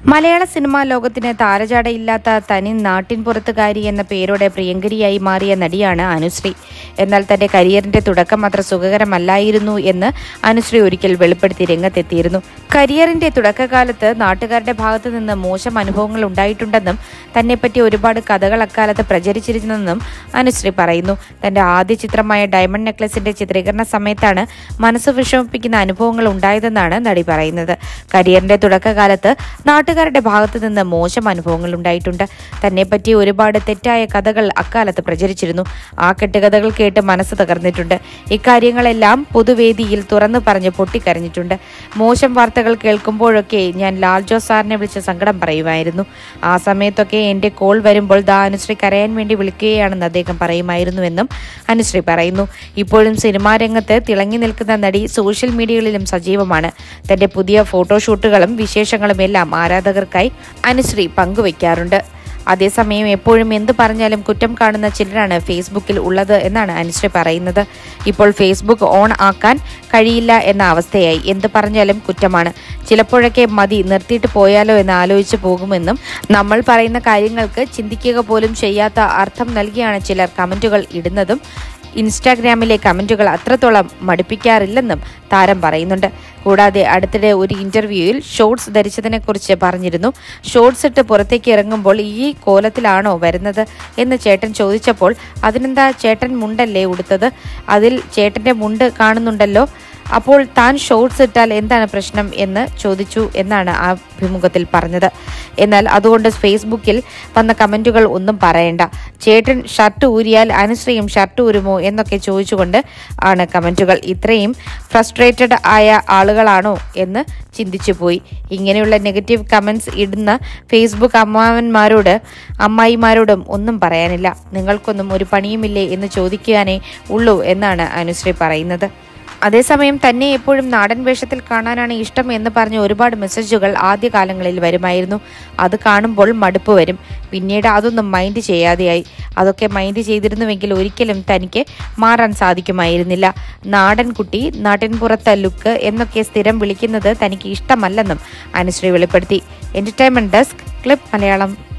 മലയാള സിനിമാ ലോകത്തിന് താരജാടയില്ലാത്ത തനി നാട്ടിൻപുറത്തുകാരി എന്ന പേരോടെ പ്രിയങ്കരിയായി മാറിയ നടിയാണ് അനുശ്രീ എന്നാൽ തന്റെ കരിയറിന്റെ തുടക്കം അത്ര സുഖകരമല്ലായിരുന്നു എന്ന് അനുശ്രീ ഒരിക്കൽ വെളിപ്പെടുത്തി രംഗത്തെത്തിയിരുന്നു കരിയറിന്റെ തുടക്കകാലത്ത് നാട്ടുകാരുടെ ഭാഗത്തു നിന്ന് മോശം അനുഭവങ്ങൾ ഉണ്ടായിട്ടുണ്ടെന്നും തന്നെപ്പറ്റി ഒരുപാട് കഥകൾ അക്കാലത്ത് പ്രചരിച്ചിരുന്നെന്നും അനുശ്രീ പറയുന്നു തന്റെ ആദ്യ ചിത്രമായ ഡയമണ്ട് നെക്ലസിന്റെ ചിത്രീകരണ സമയത്താണ് മനസ്സ് വിഷമിപ്പിക്കുന്ന അനുഭവങ്ങൾ ഉണ്ടായതെന്നാണ് നടി പറയുന്നത് കരിയറിന്റെ തുടക്കകാലത്ത് നാട്ടുകാരുടെ ഭാഗത്തു നിന്ന് മോശം അനുഭവങ്ങൾ ഉണ്ടായിട്ടുണ്ട് തന്നെപ്പറ്റി ഒരുപാട് തെറ്റായ കഥകൾ അക്കാലത്ത് പ്രചരിച്ചിരുന്നു ആ കെട്ടുകഥകൾ കേട്ട് മനസ്സ് തകർന്നിട്ടുണ്ട് ഇക്കാര്യങ്ങളെല്ലാം പൊതുവേദിയിൽ തുറന്നു പറഞ്ഞ് പൊട്ടിക്കരഞ്ഞിട്ടുണ്ട് മോശം വാർത്തകൾ കേൾക്കുമ്പോഴൊക്കെ ഞാൻ ലാൽ ജോസ് സാറിനെ വിളിച്ച് സങ്കടം പറയുമായിരുന്നു ആ സമയത്തൊക്കെ എന്റെ കോൾ വരുമ്പോൾ ദാ അനുശ്രീ കരയാൻ വേണ്ടി വിളിക്കുകയാണെന്ന് അദ്ദേഹം പറയുമായിരുന്നുവെന്നും അനുശ്രീ പറയുന്നു ഇപ്പോഴും സിനിമാ രംഗത്ത് തിളങ്ങി നിൽക്കുന്ന നടി സോഷ്യൽ മീഡിയകളിലും സജീവമാണ് തന്റെ പുതിയ ഫോട്ടോഷൂട്ടുകളും വിശേഷങ്ങളും എല്ലാം ആരാധകർക്കായി അനുശ്രീ പങ്കുവയ്ക്കാറുണ്ട് അതേസമയം എപ്പോഴും എന്ത് പറഞ്ഞാലും കുറ്റം കാണുന്ന ചിലരാണ് ഫേസ്ബുക്കിൽ ഉള്ളത് എന്നാണ് അനുശ്രീ പറയുന്നത് ഇപ്പോൾ ഫേസ്ബുക്ക് ഓൺ ആക്കാൻ കഴിയില്ല എന്ന അവസ്ഥയായി എന്ത് പറഞ്ഞാലും കുറ്റമാണ് ചിലപ്പോഴൊക്കെ മതി നിർത്തിയിട്ട് പോയാലോ എന്ന് ആലോചിച്ച് പോകുമെന്നും നമ്മൾ പറയുന്ന കാര്യങ്ങൾക്ക് ചിന്തിക്കുക പോലും ചെയ്യാത്ത അർത്ഥം നൽകിയാണ് ചിലർ കമന്റുകൾ ഇടുന്നതും ഇൻസ്റ്റാഗ്രാമിലെ കമന്റുകൾ അത്രത്തോളം മടുപ്പിക്കാറില്ലെന്നും താരം പറയുന്നുണ്ട് കൂടാതെ അടുത്തിടെ ഒരു ഇന്റർവ്യൂവിൽ ഷോർട്സ് ധരിച്ചതിനെക്കുറിച്ച് പറഞ്ഞിരുന്നു ഷോർട്സ് ഇട്ട് പുറത്തേക്ക് ഇറങ്ങുമ്പോൾ ഈ കോലത്തിലാണോ വരുന്നത് എന്ന് ചേട്ടൻ ചോദിച്ചപ്പോൾ അതിനെന്താ ചേട്ടൻ മുണ്ടല്ലേ ഉടുത്തത് അതിൽ ചേട്ടന്റെ മുണ്ട് കാണുന്നുണ്ടല്ലോ അപ്പോൾ താൻ ഷോർട്സ് ഇട്ടാൽ എന്താണ് പ്രശ്നം എന്ന് ചോദിച്ചു എന്നാണ് ആ അഭിമുഖത്തിൽ പറഞ്ഞത് എന്നാൽ അതുകൊണ്ട് ഫേസ്ബുക്കിൽ വന്ന കമന്റുകൾ ഒന്നും പറയണ്ട ചേട്ടൻ ഷർട്ട് ഊരിയാൽ അനുശ്രീയും ഷർട്ട് ഊരുമോ എന്നൊക്കെ ചോദിച്ചുകൊണ്ട് ആണ് കമന്റുകൾ ഇത്രയും ഫ്രസ്ട്രേറ്റഡ് ആയ ആളുകളാണോ എന്ന് ചിന്തിച്ചു പോയി ഇങ്ങനെയുള്ള നെഗറ്റീവ് കമന്റ്സ് ഇടുന്ന ഫേസ്ബുക്ക് അമ്മാവന്മാരോട് അമ്മായിമാരോടും ഒന്നും പറയാനില്ല നിങ്ങൾക്കൊന്നും ഒരു പണിയുമില്ലേ എന്ന് ചോദിക്കാനേ ഉള്ളൂ എന്നാണ് അനുശ്രീ പറയുന്നത് അതേസമയം തന്നെ എപ്പോഴും നാടൻ വേഷത്തിൽ കാണാനാണ് ഇഷ്ടം എന്ന് പറഞ്ഞ് ഒരുപാട് മെസ്സേജുകൾ ആദ്യകാലങ്ങളിൽ വരുമായിരുന്നു അത് കാണുമ്പോൾ മടുപ്പ് വരും പിന്നീട് അതൊന്നും മൈൻഡ് ചെയ്യാതെയായി അതൊക്കെ മൈൻഡ് ചെയ്തിരുന്നുവെങ്കിൽ ഒരിക്കലും തനിക്ക് മാറാൻ സാധിക്കുമായിരുന്നില്ല നാടൻ കുട്ടി നാട്ടിൻപുറത്തെ ലുക്ക് എന്നൊക്കെ സ്ഥിരം വിളിക്കുന്നത് തനിക്ക് ഇഷ്ടമല്ലെന്നും അനുശ്രീ വെളിപ്പെടുത്തി എന്റർടൈൻമെന്റ് ഡെസ്ക് ക്ലിപ്പ് മലയാളം